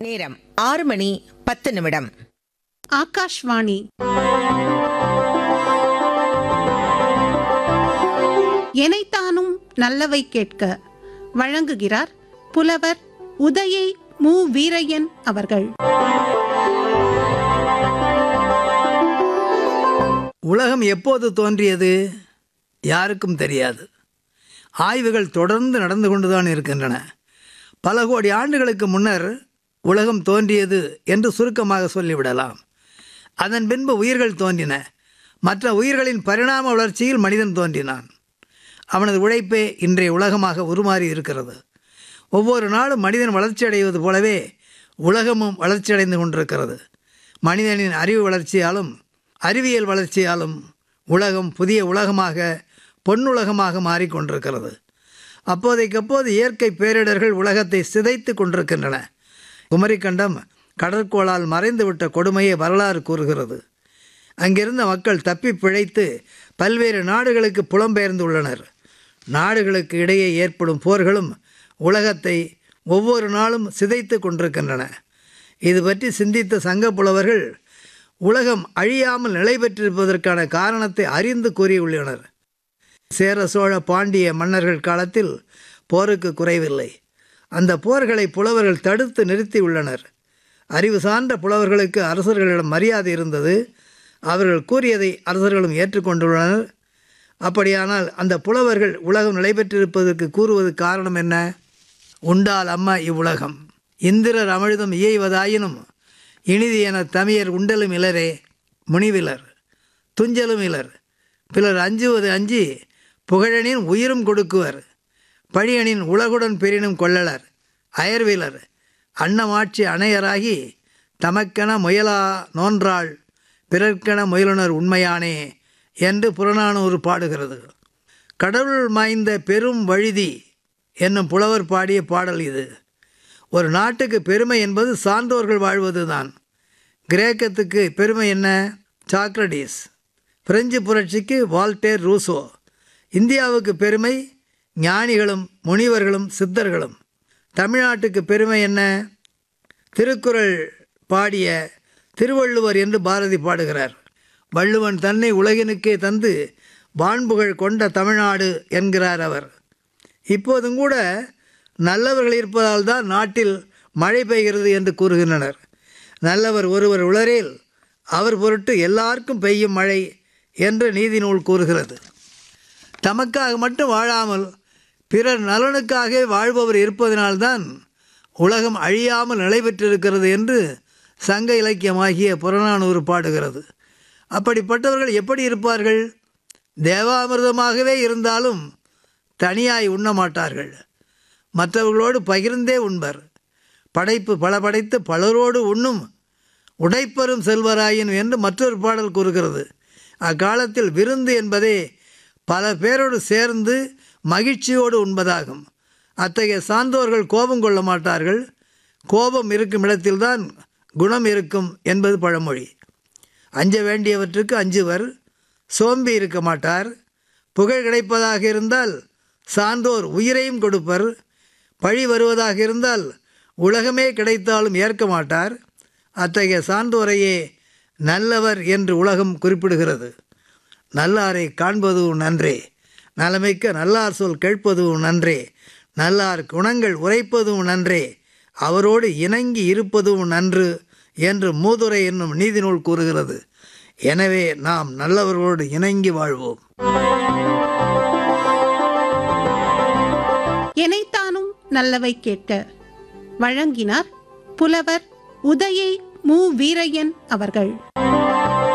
நேரம் ஆறு மணி பத்து நிமிடம் ஆகாஷ்வாணி எனைத்தானும் நல்லவை கேட்க வழங்குகிறார் புலவர் உதயை மு வீரையன் அவர்கள் உலகம் எப்போது தோன்றியது யாருக்கும் தெரியாது ஆய்வுகள் தொடர்ந்து நடந்து கொண்டுதான் இருக்கின்றன பல கோடி ஆண்டுகளுக்கு முன்னர் உலகம் தோன்றியது என்று சுருக்கமாக சொல்லிவிடலாம் அதன் பின்பு உயிர்கள் தோன்றின மற்ற உயிர்களின் பரிணாம வளர்ச்சியில் மனிதன் தோன்றினான் அவனது உழைப்பே இன்றைய உலகமாக உருமாறி இருக்கிறது ஒவ்வொரு நாளும் மனிதன் வளர்ச்சியடைவது போலவே உலகமும் வளர்ச்சியடைந்து கொண்டிருக்கிறது மனிதனின் அறிவு வளர்ச்சியாலும் அறிவியல் வளர்ச்சியாலும் உலகம் புதிய உலகமாக பொன்னுலகமாக மாறிக்கொண்டிருக்கிறது அப்போதைக்கப்போது இயற்கை பேரிடர்கள் உலகத்தை சிதைத்து கொண்டிருக்கின்றன குமரிக்கண்டம் கடற்கோளால் மறைந்துவிட்ட கொடுமையை வரலாறு கூறுகிறது அங்கிருந்த மக்கள் தப்பி பிழைத்து பல்வேறு நாடுகளுக்கு புலம்பெயர்ந்துள்ளனர் நாடுகளுக்கு இடையே ஏற்படும் போர்களும் உலகத்தை ஒவ்வொரு நாளும் சிதைத்து கொண்டிருக்கின்றன இது பற்றி சிந்தித்த சங்க புலவர்கள் உலகம் அழியாமல் நிலை பெற்றிருப்பதற்கான காரணத்தை அறிந்து கூறியுள்ளனர் சேர சோழ பாண்டிய மன்னர்கள் காலத்தில் போருக்கு குறைவில்லை அந்த போர்களை புலவர்கள் தடுத்து நிறுத்தியுள்ளனர் அறிவு சார்ந்த புலவர்களுக்கு அரசர்களிடம் மரியாதை இருந்தது அவர்கள் கூறியதை அரசர்களும் ஏற்றுக்கொண்டுள்ளனர் அப்படியானால் அந்த புலவர்கள் உலகம் நிலை பெற்றிருப்பதற்கு கூறுவது காரணம் என்ன உண்டால் அம்மா இவ்வுலகம் இந்திரர் அமிழ்தம் இயைவதாயினும் இனிது என தமியர் உண்டலும் இலரே முனிவிலர் துஞ்சலும் இலர் பிலர் அஞ்சுவது அஞ்சி புகழனின் உயிரும் கொடுக்குவர் பழியனின் உலகுடன் பெரினும் கொள்ளலர் அயர்விலர் அன்னமாட்சி அணையராகி தமக்கென முயலா நோன்றாள் பிறர்க்கென முயலுனர் உண்மையானே என்று புறநானூறு பாடுகிறது கடவுள் மாய்ந்த பெரும் வழுதி என்னும் புலவர் பாடிய பாடல் இது ஒரு நாட்டுக்கு பெருமை என்பது சான்றோர்கள் வாழ்வதுதான் கிரேக்கத்துக்கு பெருமை என்ன சாக்ரடீஸ் பிரெஞ்சு புரட்சிக்கு வால்டேர் ரூசோ இந்தியாவுக்கு பெருமை ஞானிகளும் முனிவர்களும் சித்தர்களும் தமிழ்நாட்டுக்கு பெருமை என்ன திருக்குறள் பாடிய திருவள்ளுவர் என்று பாரதி பாடுகிறார் வள்ளுவன் தன்னை உலகினுக்கே தந்து வான்புகழ் கொண்ட தமிழ்நாடு என்கிறார் அவர் இப்போதும் கூட நல்லவர்கள் இருப்பதால் தான் நாட்டில் மழை பெய்கிறது என்று கூறுகின்றனர் நல்லவர் ஒருவர் உளரேல் அவர் பொருட்டு எல்லாருக்கும் பெய்யும் மழை என்று நீதி நூல் கூறுகிறது தமக்காக மட்டும் வாழாமல் பிறர் நலனுக்காக வாழ்பவர் இருப்பதனால்தான் உலகம் அழியாமல் நிலை பெற்றிருக்கிறது என்று சங்க இலக்கியமாகிய புறநானூறு பாடுகிறது அப்படிப்பட்டவர்கள் எப்படி இருப்பார்கள் தேவாமிர்தமாகவே இருந்தாலும் தனியாய் உண்ண மாட்டார்கள் மற்றவர்களோடு பகிர்ந்தே உண்பர் படைப்பு பல படைத்து பலரோடு உண்ணும் உடைப்பெறும் செல்வராயின் என்று மற்றொரு பாடல் கூறுகிறது அக்காலத்தில் விருந்து என்பதே பல பேரோடு சேர்ந்து மகிழ்ச்சியோடு உண்பதாகும் அத்தகைய சான்றோர்கள் கோபம் கொள்ள மாட்டார்கள் கோபம் இருக்கும் இடத்தில்தான் குணம் இருக்கும் என்பது பழமொழி அஞ்ச வேண்டியவற்றுக்கு அஞ்சுவர் சோம்பி இருக்க மாட்டார் புகழ் கிடைப்பதாக இருந்தால் சான்றோர் உயிரையும் கொடுப்பர் பழி வருவதாக இருந்தால் உலகமே கிடைத்தாலும் ஏற்க மாட்டார் அத்தகைய சான்றோரையே நல்லவர் என்று உலகம் குறிப்பிடுகிறது நல்லாரை காண்பதும் நன்றே நலமிக்க நல்லார் சொல் கேட்பதும் நன்றே நல்லார் குணங்கள் உரைப்பதும் நன்றே அவரோடு இணங்கி இருப்பதும் நன்று என்று மூதுரை என்னும் நீதிநூல் கூறுகிறது எனவே நாம் நல்லவர்களோடு இணங்கி வாழ்வோம் எனைத்தானும் நல்லவை கேட்க வழங்கினார் புலவர் உதயை மு வீரையன் அவர்கள்